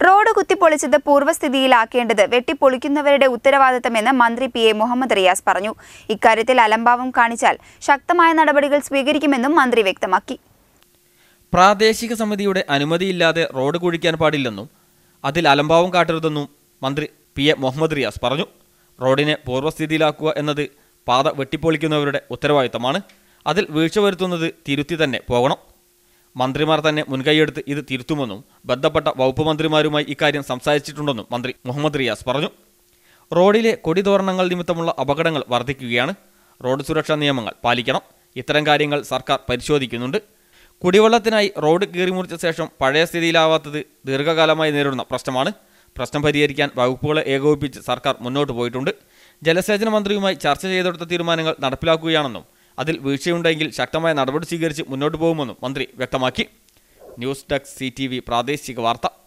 road കുത്തിപ്പൊളിച്ചത് പൂർവ്വസ്ഥിതിയിലാക്കേണ്ടത് വെട്ടിപ്പൊളിക്കുന്നവരുടെ ഉത്തരവാദിത്തമെന്ന് മന്ത്രി P A Muhammad Riyas പറഞ്ഞു ഇക്കാര്യത്തിൽ അലംഭാവം കാണിച്ചാൽ ശക്തമായ നടപടികൾ സ്വീകരിക്കുമെന്നും മന്ത്രി വ്യക്തമാക്കി പ്രാദേശിക സമിതിയുടെ അനുമതിയില്ലാതെ റോഡ് കുഴിക്കാൻ പാടില്ലെന്നും അതിൽ അലംഭാവം കാട്ടരുതെന്നും മന്ത്രി പി എ മുഹമ്മദ് റിയാസ് പറഞ്ഞു റോഡിനെ പൂർവ്വസ്ഥിതിയിലാക്കുക എന്നത് പാത വെട്ടിപ്പൊളിക്കുന്നവരുടെ ഉത്തരവാദിത്തമാണ് അതിൽ വീഴ്ച വരുത്തുന്നത് തിരുത്തി തന്നെ പോകണം മന്ത്രിമാർ തന്നെ മുൻകൈയെടുത്ത് ഇത് തിരുത്തുമെന്നും ബന്ധപ്പെട്ട വകുപ്പ് മന്ത്രിമാരുമായി ഇക്കാര്യം സംസാരിച്ചിട്ടുണ്ടെന്നും മന്ത്രി മുഹമ്മദ് റിയാസ് പറഞ്ഞു റോഡിലെ കൊടിതോരണങ്ങൾ നിമിത്തമുള്ള അപകടങ്ങൾ വർദ്ധിക്കുകയാണ് റോഡ് സുരക്ഷാ നിയമങ്ങൾ പാലിക്കണം ഇത്തരം കാര്യങ്ങൾ സർക്കാർ പരിശോധിക്കുന്നുണ്ട് കുടിവെള്ളത്തിനായി റോഡ് കീറിമുറിച്ച ശേഷം പഴയ സ്ഥിതിയിലാവാത്തത് ദീർഘകാലമായി നേരിടുന്ന പ്രശ്നമാണ് പ്രശ്നം പരിഹരിക്കാൻ വകുപ്പുകളെ ഏകോപിപ്പിച്ച് സർക്കാർ മുന്നോട്ട് പോയിട്ടുണ്ട് ജലസേചന മന്ത്രിയുമായി ചർച്ച ചെയ്തെടുത്ത തീരുമാനങ്ങൾ നടപ്പിലാക്കുകയാണെന്നും അതിൽ വീഴ്ചയുണ്ടെങ്കിൽ ശക്തമായ നടപടി സ്വീകരിച്ച് മുന്നോട്ട് പോകുമെന്നും മന്ത്രി വ്യക്തമാക്കി ന്യൂസ് ഡെസ്ക് സി പ്രാദേശിക വാർത്ത